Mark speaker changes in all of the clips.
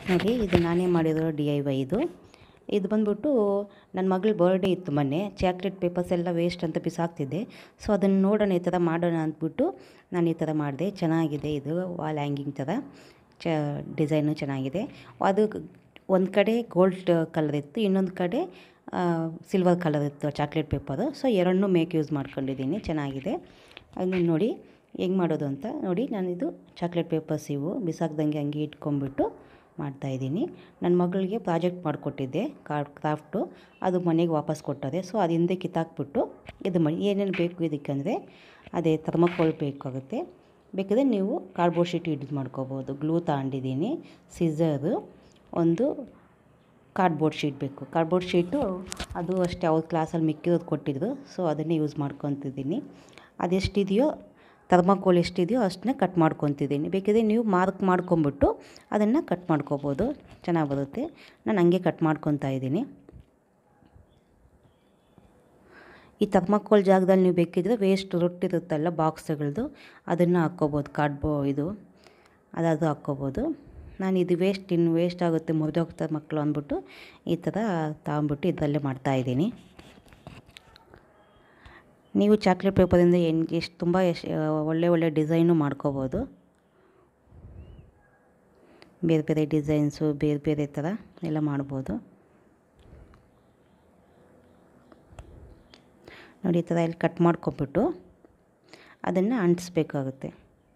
Speaker 1: ನೋಡಿ ಇದು ನಾನೇ ಮಾಡಿರೋ ಡಿ ಐ ವೈ ಇದು ಇದು ಬಂದ್ಬಿಟ್ಟು ನನ್ನ ಮಗಳ ಬರ್ಡೇ ಇತ್ತು ಮೊನ್ನೆ ಚಾಕ್ಲೇಟ್ ಪೇಪರ್ಸ್ ಎಲ್ಲ ವೇಸ್ಟ್ ಅಂತ ಬಿಸಾಕ್ತಿದ್ದೆ ಸೊ ಅದನ್ನು ನೋಡೋಣ ಈ ಥರ ಮಾಡೋಣ ಅಂದ್ಬಿಟ್ಟು ನಾನು ಈ ಥರ ಮಾಡಿದೆ ಚೆನ್ನಾಗಿದೆ ಇದು ವಾಲ್ ಹ್ಯಾಂಗಿಂಗ್ ಥರ ಚ ಡಿಸೈನು ಚೆನ್ನಾಗಿದೆ ಅದು ಒಂದು ಕಡೆ ಗೋಲ್ಡ್ ಕಲರ್ ಇತ್ತು ಇನ್ನೊಂದು ಕಡೆ ಸಿಲ್ವರ್ ಕಲರ್ ಇತ್ತು ಚಾಕ್ಲೇಟ್ ಪೇಪರು ಸೊ ಎರಡನ್ನೂ ಮೇಕ್ ಯೂಸ್ ಮಾಡ್ಕೊಂಡಿದ್ದೀನಿ ಚೆನ್ನಾಗಿದೆ ಅದನ್ನು ನೋಡಿ ಹೆಂಗೆ ಮಾಡೋದು ಅಂತ ನೋಡಿ ನಾನಿದು ಚಾಕ್ಲೇಟ್ ಪೇಪರ್ಸ್ ಇವು ಬಿಸಾಕ್ದಂಗೆ ಹಂಗೆ ಇಟ್ಕೊಂಡ್ಬಿಟ್ಟು ಮಾಡ್ತಾಯಿದ್ದೀನಿ ನನ್ನ ಮಗಳಿಗೆ ಪ್ರಾಜೆಕ್ಟ್ ಮಾಡಿಕೊಟ್ಟಿದ್ದೆ ಕಾರ್ಡ್ ಕ್ರಾಫ್ಟು ಅದು ಮನೆಗೆ ವಾಪಸ್ ಕೊಟ್ಟದೆ ಸೊ ಅದು ಹಿಂದೆ ಕಿತ್ತಾಕ್ಬಿಟ್ಟು ಇದು ಮಾಡಿ ಏನೇನು ಬೇಕು ಇದಕ್ಕೆಂದರೆ ಅದೇ ಥರ್ಮಕೋಲ್ ಬೇಕಾಗುತ್ತೆ ಬೇಕಾದರೆ ನೀವು ಕಾರ್ಡ್ಬೋರ್ಡ್ ಶೀಟ್ ಯೂಸ್ ಮಾಡ್ಕೋಬೋದು ಗ್ಲೂ ತಗೊಂಡಿದ್ದೀನಿ ಸಿಝರು ಒಂದು ಕಾರ್ಡ್ಬೋರ್ಡ್ ಶೀಟ್ ಬೇಕು ಕಾರ್ಡ್ಬೋರ್ಡ್ ಶೀಟು ಅದು ಅಷ್ಟೇ ಅವ್ರ ಕ್ಲಾಸಲ್ಲಿ ಮಿಕ್ಕಿರೋದು ಕೊಟ್ಟಿದ್ರು ಸೊ ಅದನ್ನೇ ಯೂಸ್ ಮಾಡ್ಕೊತಿದ್ದೀನಿ ಅದೆಷ್ಟಿದೆಯೋ ಥರ್ಮಾಕೋಲ್ ಎಷ್ಟಿದೆಯೋ ಅಷ್ಟನ್ನ ಕಟ್ ಮಾಡ್ಕೊತಿದ್ದೀನಿ ಬೇಕಿದ್ರೆ ನೀವು ಮಾರ್ಕ್ ಮಾಡ್ಕೊಂಬಿಟ್ಟು ಅದನ್ನು ಕಟ್ ಮಾಡ್ಕೊಬೋದು ಚೆನ್ನಾಗಿ ಬರುತ್ತೆ ನಾನು ಹಂಗೆ ಕಟ್ ಮಾಡ್ಕೊತಾ ಇದ್ದೀನಿ ಈ ಥರ್ಮಾಕೋಲ್ ಜಾಗದಲ್ಲಿ ನೀವು ಬೇಕಿದ್ರೆ ವೇಸ್ಟ್ ರೊಟ್ಟಿರುತ್ತಲ್ಲ ಬಾಕ್ಸ್ಗಳದ್ದು ಅದನ್ನು ಹಾಕ್ಕೋಬೋದು ಕಾರ್ಡ್ಬೋ ಇದು ಅದಾದರೂ ಹಾಕ್ಕೋಬೋದು ನಾನು ಇದು ವೇಸ್ಟ್ ಇನ್ನು ವೇಸ್ಟ್ ಆಗುತ್ತೆ ಮುರಿದೋಗ್ತಾರೆ ಮಕ್ಕಳು ಅಂದ್ಬಿಟ್ಟು ಈ ಥರ ತಗೊಂಬಿಟ್ಟು ಇದರಲ್ಲೇ ಮಾಡ್ತಾಯಿದ್ದೀನಿ ನೀವು ಚಾಕ್ಲೇಟ್ ಪೇಪರಿಂದ ಏನು ಎಷ್ಟು ತುಂಬ ಎಷ್ಟು ಒಳ್ಳೆ ಒಳ್ಳೆ ಡಿಸೈನು ಮಾಡ್ಕೋಬೋದು ಬೇರೆ ಬೇರೆ ಡಿಸೈನ್ಸು ಬೇರೆ ಬೇರೆ ಥರ ಎಲ್ಲ ಮಾಡ್ಬೋದು ನೋಡಿ ಈ ಥರ ಇಲ್ಲಿ ಕಟ್ ಮಾಡ್ಕೊಬಿಟ್ಟು ಅದನ್ನು ಅಂಟಿಸ್ಬೇಕಾಗುತ್ತೆ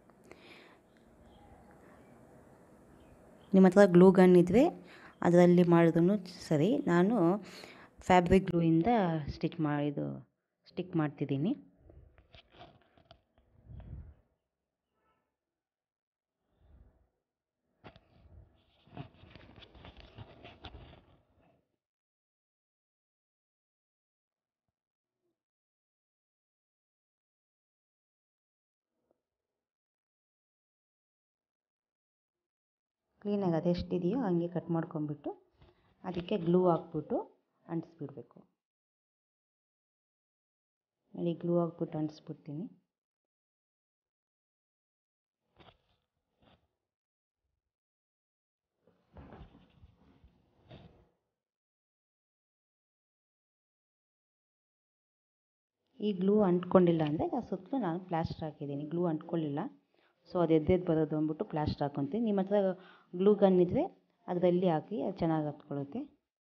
Speaker 1: ನಿಮ್ಮ ಹತ್ರ ಗ್ಲೂ ಗನ್ ಇದ್ದರೆ ಅದರಲ್ಲಿ ಮಾಡಿದ್ರೂ ಸರಿ ನಾನು ಫ್ಯಾಬ್ರಿಕ್ ಗ್ಲೂಯಿಂದ ಸ್ಟಿಚ್ ಮಾಡಿದು ಸ್ಟಿಕ್ ಮಾಡ್ತಿದ್ದೀನಿ ಕ್ಲೀನಾಗಿ ಅದೆಷ್ಟಿದೆಯೋ ಹಂಗೆ ಕಟ್ ಮಾಡ್ಕೊಂಬಿಟ್ಟು ಅದಕ್ಕೆ ಗ್ಲೂ ಹಾಕ್ಬಿಟ್ಟು ಅಂಟಿಸ್ಬಿಡ್ಬೇಕು ನೋಡಿ ಗ್ಲೂ ಹಾಕ್ಬಿಟ್ಟು ಅಂಟಿಸ್ಬಿಡ್ತೀನಿ ಈ ಗ್ಲೂ ಅಂಟ್ಕೊಂಡಿಲ್ಲ ಅಂದರೆ ಆ ಸುತ್ತಲೂ ನಾನು ಪ್ಲಾಸ್ಟರ್ ಹಾಕಿದ್ದೀನಿ ಗ್ಲೂ ಅಂಟ್ಕೊಳ್ಳಿಲ್ಲ ಸೊ ಅದು ಎದ್ದೆದ್ದು ಬರೋದು ಅಂದ್ಬಿಟ್ಟು ಪ್ಲಾಸ್ಟರ್ ಹಾಕ್ಕೊತೀನಿ ನಿಮ್ಮ ಹತ್ರ ಗ್ಲೂ ಗನ್ ಇದ್ದರೆ ಅದರಲ್ಲಿ ಹಾಕಿ ಅದು ಚೆನ್ನಾಗಿ ಹತ್ಕೊಳ್ಳುತ್ತೆ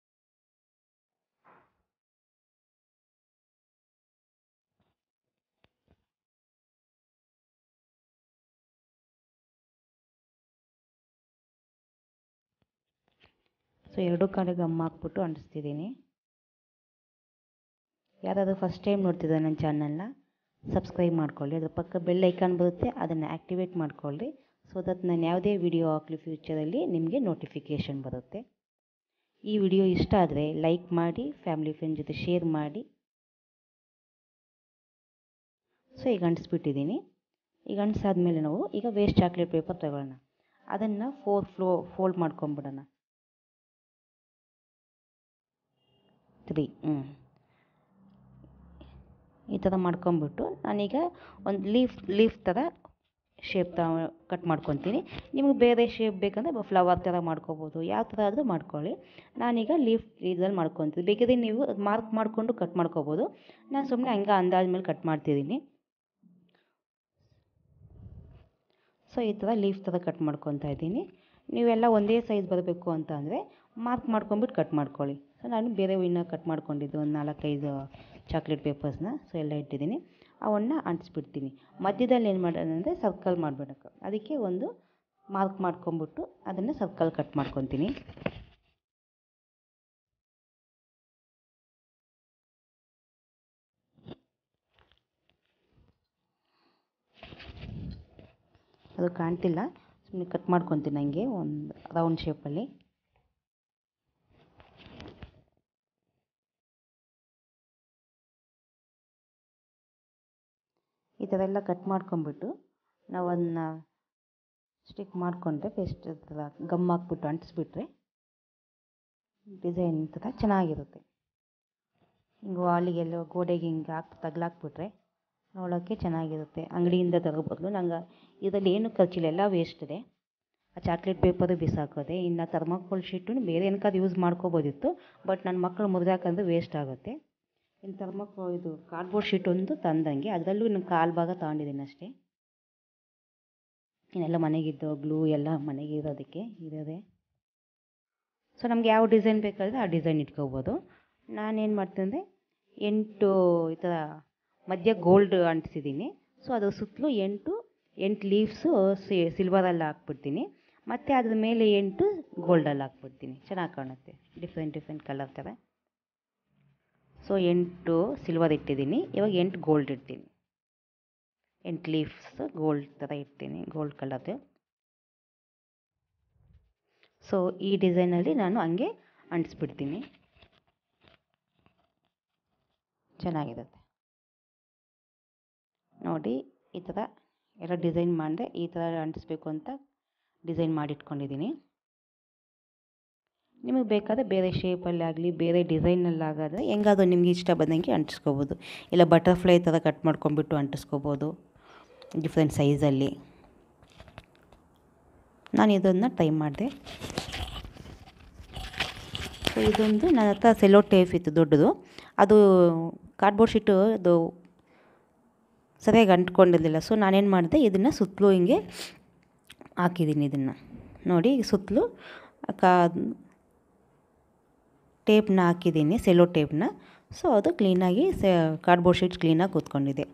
Speaker 1: ಸೊ ಎರಡೂ ಕಡೆ ಗಮ್ ಹಾಕ್ಬಿಟ್ಟು ಅಂಟಿಸ್ತಿದ್ದೀನಿ ಯಾರಾದರೂ ಫಸ್ಟ್ ಟೈಮ್ ನೋಡ್ತಿದ್ದಾರೆ ನನ್ನ ಚಾನಲ್ನ ಸಬ್ಸ್ಕ್ರೈಬ್ ಮಾಡ್ಕೊಳ್ಳಿ ಅದ್ರ ಪಕ್ಕ ಬೆಲ್ ಐಕಾನ್ ಬರುತ್ತೆ ಅದನ್ನು ಆ್ಯಕ್ಟಿವೇಟ್ ಮಾಡ್ಕೊಳ್ಳಿ ಸೊ ದಟ್ ನಾನು ಯಾವುದೇ ವಿಡಿಯೋ ಹಾಕಲಿ ಫ್ಯೂಚರಲ್ಲಿ ನಿಮಗೆ ನೋಟಿಫಿಕೇಷನ್ ಬರುತ್ತೆ ಈ ವಿಡಿಯೋ ಇಷ್ಟ ಆದರೆ ಲೈಕ್ ಮಾಡಿ ಫ್ಯಾಮಿಲಿ ಫ್ರೆಂಡ್ ಜೊತೆ ಶೇರ್ ಮಾಡಿ ಸೊ ಈಗ ಅಂಟಿಸ್ಬಿಟ್ಟಿದ್ದೀನಿ ಈಗ ಅಂಟಿಸಾದ್ಮೇಲೆ ನಾವು ಈಗ ವೇಸ್ಟ್ ಚಾಕ್ಲೇಟ್ ಪೇಪರ್ ತಗೊಳ್ಳೋಣ ಅದನ್ನು ಫೋರ್ ಫ್ಲೋ ಫೋಲ್ಡ್ ಮಾಡ್ಕೊಂಬಿಡೋಣ ತ್ರೀ ಹ್ಞೂ ಈ ಥರ ಮಾಡ್ಕೊಂಬಿಟ್ಟು ನಾನೀಗ ಒಂದು ಲೀಫ್ ಲೀಫ್ ಥರ ಶೇಪ್ ತ ಕಟ್ ಮಾಡ್ಕೊತೀನಿ ನಿಮಗೆ ಬೇರೆ ಶೇಪ್ ಬೇಕಂದರೆ ಫ್ಲವರ್ ಥರ ಮಾಡ್ಕೋಬೋದು ಯಾವ ಥರ ಆದರೂ ಮಾಡ್ಕೊಳ್ಳಿ ನಾನೀಗ ಲೀಫ್ ಇದ್ರಲ್ಲಿ ಮಾಡ್ಕೊತೀನಿ ಬೇಕಿದ್ರೆ ನೀವು ಮಾರ್ಕ್ ಮಾಡಿಕೊಂಡು ಕಟ್ ಮಾಡ್ಕೋಬೋದು ನಾನು ಸುಮ್ಮನೆ ಹಂಗೆ ಅಂದಾಜು ಮೇಲೆ ಕಟ್ ಮಾಡ್ತಿದ್ದೀನಿ ಸೊ ಈ ಥರ ಲೀಫ್ ಥರ ಕಟ್ ಮಾಡ್ಕೊತಾ ಇದ್ದೀನಿ ನೀವೆಲ್ಲ ಒಂದೇ ಸೈಜ್ ಬರಬೇಕು ಅಂತ ಅಂದರೆ ಮಾರ್ಕ್ ಮಾಡ್ಕೊಂಬಿಟ್ಟು ಕಟ್ ಮಾಡ್ಕೊಳ್ಳಿ ಸೊ ನಾನು ಬೇರೆ ಇನ್ನೂ ಕಟ್ ಮಾಡ್ಕೊಂಡಿದ್ದು ಒಂದು ನಾಲ್ಕೈದು ಚಾಕ್ಲೇಟ್ ಪೇಪರ್ಸ್ನ ಸೊ ಎಲ್ಲ ಇಟ್ಟಿದ್ದೀನಿ ಅವನ್ನ ಅಂಟಿಸ್ಬಿಡ್ತೀನಿ ಮಧ್ಯದಲ್ಲಿ ಏನು ಮಾಡೋಣ ಅಂದರೆ ಸರ್ಕಲ್ ಮಾಡಬೇಕು ಅದಕ್ಕೆ ಒಂದು ಮಾರ್ಕ್ ಮಾಡ್ಕೊಂಬಿಟ್ಟು ಅದನ್ನು ಸರ್ಕಲ್ ಕಟ್ ಮಾಡ್ಕೊತೀನಿ ಅದು ಕಾಣ್ತಿಲ್ಲ ಸುಮ್ಮನೆ ಕಟ್ ಮಾಡ್ಕೊತೀನಿ ಹಂಗೆ ಒಂದು ರೌಂಡ್ ಶೇಪಲ್ಲಿ ಈ ಥರ ಎಲ್ಲ ಕಟ್ ಮಾಡ್ಕೊಂಬಿಟ್ಟು ನಾವು ಅದನ್ನ ಸ್ಟಿಕ್ ಮಾಡಿಕೊಂಡ್ರೆ ಪೇಸ್ಟ್ ಥರ ಗಮ್ ಹಾಕ್ಬಿಟ್ಟು ಅಂಟಿಸ್ಬಿಟ್ರೆ ಡಿಸೈನ್ ಥರ ಚೆನ್ನಾಗಿರುತ್ತೆ ಹಿಂಗೆ ವಾಲಿಗೆಲ್ಲ ಗೋಡೆಗೆ ಹಿಂಗೆ ಹಾಕಿ ತಗ್ಲಾಕ್ಬಿಟ್ರೆ ನೋಡೋಕ್ಕೆ ಚೆನ್ನಾಗಿರುತ್ತೆ ಅಂಗಡಿಯಿಂದ ತಗೋ ಬದಲು ನಂಗೆ ಇದರಲ್ಲಿ ಏನು ಖರ್ಚಿಲ್ಲ ಎಲ್ಲ ವೇಸ್ಟ್ ಇದೆ ಆ ಚಾಕ್ಲೇಟ್ ಪೇಪರು ಬಿಸಾಕೋದೆ ಇನ್ನು ಥರ್ಮಾಕೋಲ್ ಶೀಟನ್ನು ಬೇರೆ ಏನಕ್ಕಾದ್ರು ಯೂಸ್ ಮಾಡ್ಕೋಬೋದಿತ್ತು ಬಟ್ ನನ್ನ ಮಕ್ಕಳು ಮುರಿದಾಕಂದ್ರೆ ವೇಸ್ಟ್ ಆಗುತ್ತೆ ಇನ್ನು ಥರ್ಮಾಕೋ ಇದು ಕಾರ್ಡ್ಬೋರ್ಡ್ ಶೀಟ್ ಒಂದು ತಂದಂಗೆ ಅದರಲ್ಲೂ ಇನ್ನು ಕಾಲು ಭಾಗ ತಗೊಂಡಿದ್ದೀನಿ ಅಷ್ಟೇ ಇನ್ನೆಲ್ಲ ಮನೆಗಿದ್ದು ಗ್ಲೂ ಎಲ್ಲ ಮನೆಗೆ ಇರೋದಕ್ಕೆ ಇರೋದೆ ಸೊ ನಮ್ಗೆ ಯಾವ ಡಿಸೈನ್ ಬೇಕಾದರೆ ಆ ಡಿಸೈನ್ ಇಟ್ಕೋಬೋದು ನಾನೇನು ಮಾಡ್ತೀನಿ ಅಂದರೆ ಎಂಟು ಈ ಥರ ಮಧ್ಯ ಗೋಲ್ಡ್ ಅಂಟಿಸಿದ್ದೀನಿ ಸೊ ಅದ್ರ ಸುತ್ತಲೂ ಎಂಟು ಎಂಟು ಲೀವ್ಸು ಸಿಲ್ವರಲ್ಲಿ ಹಾಕ್ಬಿಡ್ತೀನಿ ಮತ್ತು ಅದ್ರ ಮೇಲೆ ಎಂಟು ಗೋಲ್ಡಲ್ಲಿ ಹಾಕ್ಬಿಡ್ತೀನಿ ಚೆನ್ನಾಗಿ ಕಾಣುತ್ತೆ ಡಿಫ್ರೆಂಟ್ ಡಿಫ್ರೆಂಟ್ ಕಲರ್ ಥರ ಸೊ ಎಂಟು ಸಿಲ್ವರ್ ಇಟ್ಟಿದ್ದೀನಿ ಇವಾಗ ಎಂಟು ಗೋಲ್ಡ್ ಇಡ್ತೀನಿ ಎಂಟು ಲೀವ್ಸ್ ಗೋಲ್ಡ್ ಥರ ಇಡ್ತೀನಿ ಗೋಲ್ಡ್ ಕಲರ್ದು ಸೊ ಈ ಡಿಸೈನಲ್ಲಿ ನಾನು ಹಂಗೆ ಅಂಟಿಸ್ಬಿಡ್ತೀನಿ ಚೆನ್ನಾಗಿರುತ್ತೆ ನೋಡಿ ಈ ಥರ ಎಲ್ಲ ಡಿಸೈನ್ ಮಾಡಿದೆ ಈ ಥರ ಅಂಟಿಸ್ಬೇಕು ಅಂತ ಡಿಸೈನ್ ಮಾಡಿಟ್ಕೊಂಡಿದ್ದೀನಿ ನಿಮಗೆ ಬೇಕಾದರೆ ಬೇರೆ ಶೇಪಲ್ಲಿ ಆಗಲಿ ಬೇರೆ ಡಿಸೈನಲ್ಲಾಗಾದರೆ ಹೆಂಗಾದ್ರೂ ನಿಮಗೆ ಇಷ್ಟ ಬಂದಂಗೆ ಅಂಟಿಸ್ಕೋಬೋದು ಇಲ್ಲ ಬಟರ್ಫ್ಲೈ ಥರ ಕಟ್ ಮಾಡ್ಕೊಂಬಿಟ್ಟು ಅಂಟಿಸ್ಕೋಬೋದು ಡಿಫ್ರೆಂಟ್ ಸೈಜಲ್ಲಿ ನಾನು ಇದನ್ನು ಟ್ರೈ ಮಾಡಿದೆ ಸೊ ಇದೊಂದು ನನ್ನ ಹತ್ರ ಸೆಲೋ ಟೇಪ್ ಇತ್ತು ದೊಡ್ಡದು ಅದು ಕಾರ್ಡ್ಬೋರ್ಡ್ ಶೀಟು ಅದು ಸರಿಯಾಗಿ ಅಂಟ್ಕೊಂಡಿರಲಿಲ್ಲ ಸೊ ನಾನೇನು ಮಾಡಿದೆ ಇದನ್ನು ಸುತ್ತಲೂ ಹಿಂಗೆ ಹಾಕಿದ್ದೀನಿ ಇದನ್ನು ನೋಡಿ ಸುತ್ತಲೂ ಕಾ ಟೇಪ್ನ ಹಾಕಿದ್ದೀನಿ ಸೆಲೋ ಟೇಪ್ನ ಸೊ ಅದು ಕ್ಲೀನಾಗಿ ಸೆ ಕಾರ್ಡ್ಬೋರ್ಡ್ ಶೀಟ್ ಕ್ಲೀನಾಗಿ ಕೂತ್ಕೊಂಡಿದೆ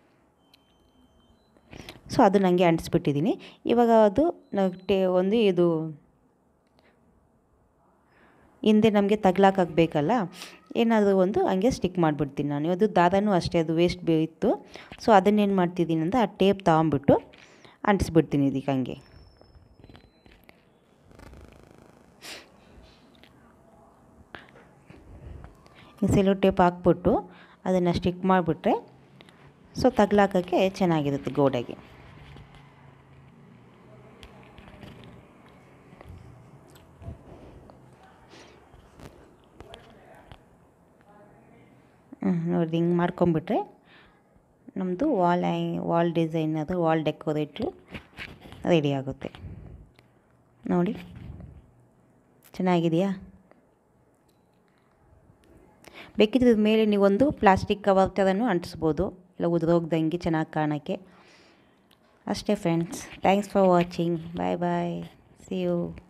Speaker 1: ಸೊ ಅದು ನನಗೆ ಅಂಟಿಸ್ಬಿಟ್ಟಿದ್ದೀನಿ ಇವಾಗ ಅದು ಟೇ ಒಂದು ಇದು ಹಿಂದೆ ನಮಗೆ ತಗ್ಲಾಕಕ್ಕೆ ಬೇಕಲ್ಲ ಏನಾದರೂ ಒಂದು ಹಂಗೆ ಸ್ಟಿಕ್ ಮಾಡಿಬಿಡ್ತೀನಿ ನಾನು ಅದು ದಾರನೂ ಅಷ್ಟೇ ಅದು ವೇಸ್ಟ್ ಇತ್ತು ಸೊ ಅದನ್ನೇನು ಮಾಡ್ತಿದ್ದೀನಿ ಅಂದರೆ ಆ ಟೇಪ್ ತಗೊಂಬಿಟ್ಟು ಅಂಟಿಸ್ಬಿಡ್ತೀನಿ ಇದಕ್ಕೆ ಹಂಗೆ ಸೆಲೋ ಟೇಪ್ ಹಾಕ್ಬಿಟ್ಟು ಅದನ್ನು ಸ್ಟಿಕ್ ಮಾಡಿಬಿಟ್ರೆ ಸೊ ತಗ್ಲಾಕೋಕ್ಕೆ ಚೆನ್ನಾಗಿರುತ್ತೆ ಗೋಡೆಗೆ ನೋಡಿ ಹಿಂಗೆ ಮಾಡ್ಕೊಂಬಿಟ್ರೆ ನಮ್ಮದು ವಾಲ್ ವಾಲ್ ಡಿಸೈನ್ ಅದು ವಾಲ್ ಡೆಕೋರೇಟು ರೆಡಿ ಆಗುತ್ತೆ ನೋಡಿ ಚೆನ್ನಾಗಿದೆಯಾ ಬೇಕಿದ್ರೆ ಮೇಲೆ ನೀವೊಂದು ಪ್ಲಾಸ್ಟಿಕ್ ಕವರ್ ಥರನೂ ಅಂಟಿಸ್ಬೋದು ಇಲ್ಲ ಉದುರೋಗ್ದಂಗೆ ಚೆನ್ನಾಗಿ ಕಾಣೋಕ್ಕೆ ಅಷ್ಟೇ friends thanks for watching bye bye see you